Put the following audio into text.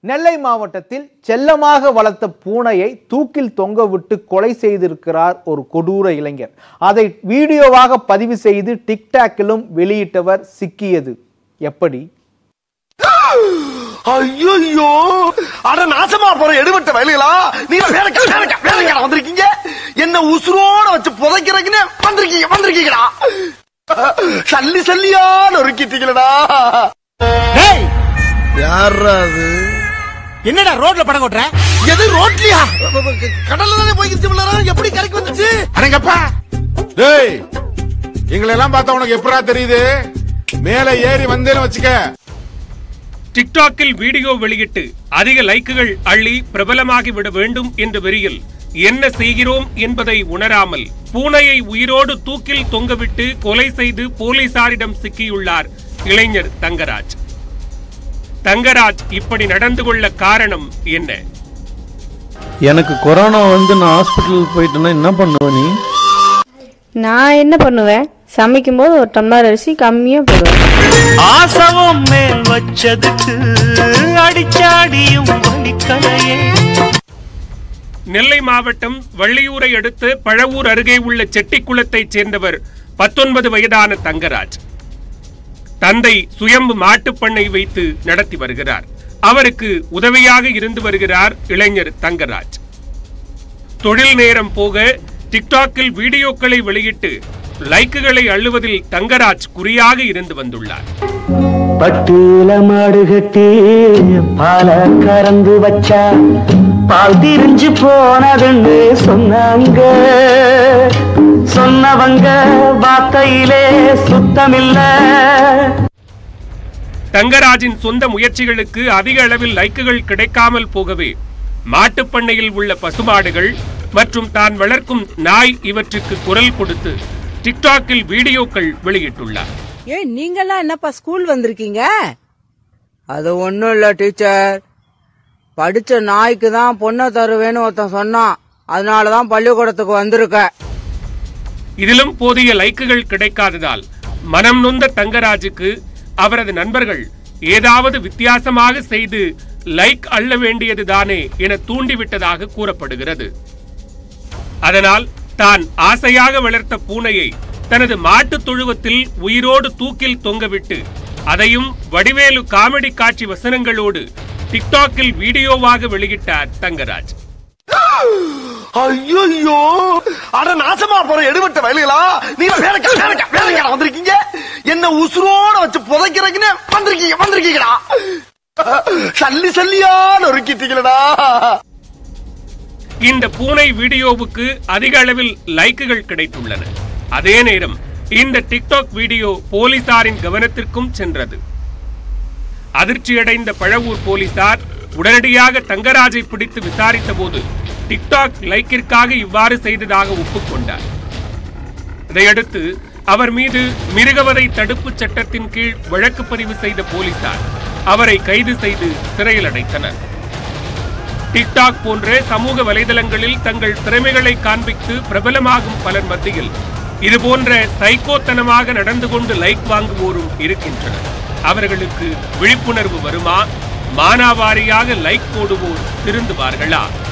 நெல்லை மாவட்டத்தில் செல்லமாக வளர்த்த பூனையை தூக்கில் தொங்கவிட்டு கொலை செய்திருக்கிறார் ஒரு கொடூர இளைஞர் அதை வீடியோவாக பதிவு செய்து டிக்டாக்கிலும் வெளியிட்டவர் சிக்கியது எப்படி ஐயோ அட நாசமா போற எடுபட்ட வயலுகளா நீங்க வேலைக்கா வேலைக்கா வேலைக்கா வந்திருக்கீங்க என்ன உசுரோட வச்சு புதைக்கிறதுக்குன்னு வந்திருக்கீங்க வந்திருக்கீங்களா சல்லி சல்லியா நொறுக்கிட்டீங்களடா டேய் யாரா அது என்னடா ரோட்ல படம் கொட்டுற எது ரோட்லியா கடல்ல தானே போய்க்கிச்சு பிள்ளைரா எப்படி கரைக்கு வந்துச்சு அடங்கப்பா டேய் எங்களை எல்லாம் பார்த்தா உனக்கு எப்படா தெரியுது மேல ஏறி வந்தேன்னு வச்சுக்க டிக்டாக்கில் வீடியோ வெளியிட்டு அதிக லைக்குகள் அள்ளி பிரபலமாகி விட வேண்டும் என்ற வெறியில் என்ன செய்கிறோம் என்பதை உணராமல் பூனையை உயிரோடு தூக்கில் தொங்கவிட்டு கொலை செய்து போலீசாரிடம் சிக்கியுள்ளார் இளைஞர் தங்கராஜ் தங்கராஜ் இப்படி நடந்து கொள்ள காரணம் என்ன எனக்கு கொரோனா வந்து நான் ஹாஸ்பிட்டல் போயிட்டேன்னா என்ன பண்ணுவ நீ நான் என்ன பண்ணுவேன் சமைக்கும்போது ஒரு டம்ளர் அரிசி கம்மியாக போடுவேன் ஆசவம் மேல் வச்சதுக்கு அடிச்சாடியும் வலிக்கலையே நெல்லை மாவட்டம் வள்ளியூரை அடுத்து பழவூர் அருகே உள்ள செட்டிக்குளத்தைச் சேர்ந்தவர் பத்தொன்பது வயதான தங்கராஜ் தந்தை சுயம்பு மாட்டுப் பண்ணை வைத்து நடத்தி வருகிறார் அவருக்கு உதவியாக இருந்து வருகிறார் இளைஞர் தங்கராஜ் தொழில் நேரம் போக டிக்டாக்கில் வீடியோக்களை வெளியிட்டு லைக்குகளை அள்ளுவதில் தங்கராஜ் குறியாக இருந்து வந்துள்ளார் பட்டுல மாடு கட்டி பால கறந்து வச்சா பால் திரிஞ்சு போனதுன்னு சொன்னாங்க சொன்னவங்க வார்த்தையிலே சுத்தமில்ல தங்கராஜின் சொந்த முயற்சிகளுக்கு அதிக அளவில் லைக்குகள் கிடைக்காமல் போகவே மாட்டுப் பண்ணையில் உள்ள பசுமாடுகள் மற்றும் தான் வளர்க்கும் நாய் இவற்றுக்கு குரல் கொடுத்து டிக்டாக்கில் வீடியோக்கள் வெளியிட்டுள்ளார் ஏய் நீங்கெல்லாம் என்னப்பா ஸ்கூல் வந்திருக்கீங்க அது ஒண்ணும் இல்ல டீச்சர் படிச்ச நாய்க்கு தான் பொண்ணை தருவேன்னு ஒருத்தன் சொன்னான் அதனாலதான் பள்ளிக்கூடத்துக்கு வந்திருக்கேன் இதிலும் போதிய லைக்குகள் கிடைக்காததால் மனம் நொந்த தங்கராஜுக்கு அவரது நண்பர்கள் ஏதாவது வித்தியாசமாக செய்து லைக் அள்ள வேண்டியதுதானே என தூண்டிவிட்டதாக கூறப்படுகிறது அதனால் தான் ஆசையாக வளர்த்த பூனையை தனது மாட்டுத் தொழுவத்தில் உயிரோடு தூக்கில் தொங்கவிட்டு அதையும் வடிவேலு காமெடி காட்சி வசனங்களோடு டிக்டாக்கில் வீடியோவாக வெளியிட்டார் தங்கராஜ் ஐயோ அட நாசமா போற எடுபட்ட வயலுகளா நீங்க வேலைக்கா வேலைக்கா வேலைக்கா வந்திருக்கீங்க என்ன உசுரோட வச்சு புதைக்கிறதுக்குன்னு வந்திருக்கீங்க வந்திருக்கீங்களா சல்லி சல்லியா நொறுக்கிட்டீங்களடா இந்த பூனை வீடியோவுக்கு அதிக அளவில் லைக்குகள் கிடைத்துள்ளன அதே நேரம் இந்த டிக்டாக் வீடியோ போலீசாரின் கவனத்திற்கும் சென்றது அதிர்ச்சியடைந்த பழவூர் போலீசார் உடனடியாக தங்கராஜை பிடித்து விசாரித்த போது டிக்டாக் லைக்கிற்காக இவ்வாறு செய்ததாக ஒப்புக்கொண்டார் இதையடுத்து அவர் மீது மிருகவதை தடுப்புச் சட்டத்தின் கீழ் வழக்கு பதிவு செய்த போலீசார் அவரை கைது செய்து சிறையில் அடைத்தனர் டிக்டாக் போன்ற சமூக வலைதளங்களில் தங்கள் திறமைகளை காண்பித்து பிரபலமாகும் பலர் மத்தியில் இதுபோன்ற சைக்கோத்தனமாக நடந்து கொண்டு லைக் வாங்குவோரும் இருக்கின்றனர் அவர்களுக்கு விழிப்புணர்வு வருமா மானாவாரியாக லைக் போடுவோர் திருந்துவார்களா